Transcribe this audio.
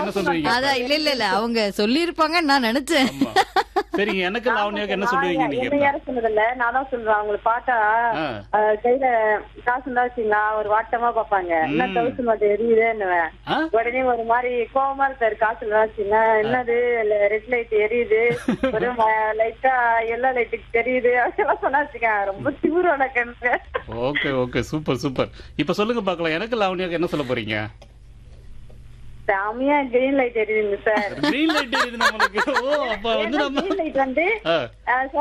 என்ன சொல்றீங்க அதான் இல்ல இல்ல இல்ல அவங்க சொல்லியிருப்பாங்கன்னு நான் நினைச்சேன் ஆமா. சரிங்க எனக்கு லாவண்யாவுக்கு என்ன சொல்லுவீங்க நீங்க என்ன யாரும் சொன்னதில்ல நான் தான் சொல்றேன் அவங்களை பார்த்தா ஆ. அஹ், கையில காசு இருந்தா வச்சுங்களா ஒரு வாட்டமா பாப்பாங்க என்ன தவிசு மட்டும் எரியுதுன்னுவேன் ஆ? உடனே ஒரு மாதிரி கோவமா இருக்காரு காசு இருந்தா வச்சுங்க என்னது ரெட் லைட் எரியுது ஒரு லைட்டா எல்லோ லைட்டுக்கு தெரியுது அதெல்லாம் சொன்னா வச்சுக்க ரொம்ப திமிரோட கண்ணு ஓகே ஓகே சூப்பர் சூப்பர் இப்ப சொல்லுங்க பார்க்கலாம் எனக்கு லாவண்யாவுக்கு என்ன சொல்ல போறீங்க சாமியா கிரீன் லைட் எரியுதுங்க சார் கிரீன் லைட் இது நம்மளுக்கு ஓ அப்ப வந்து நம்ம கிரீன் லைட் வந்து ஆ. அஹ்,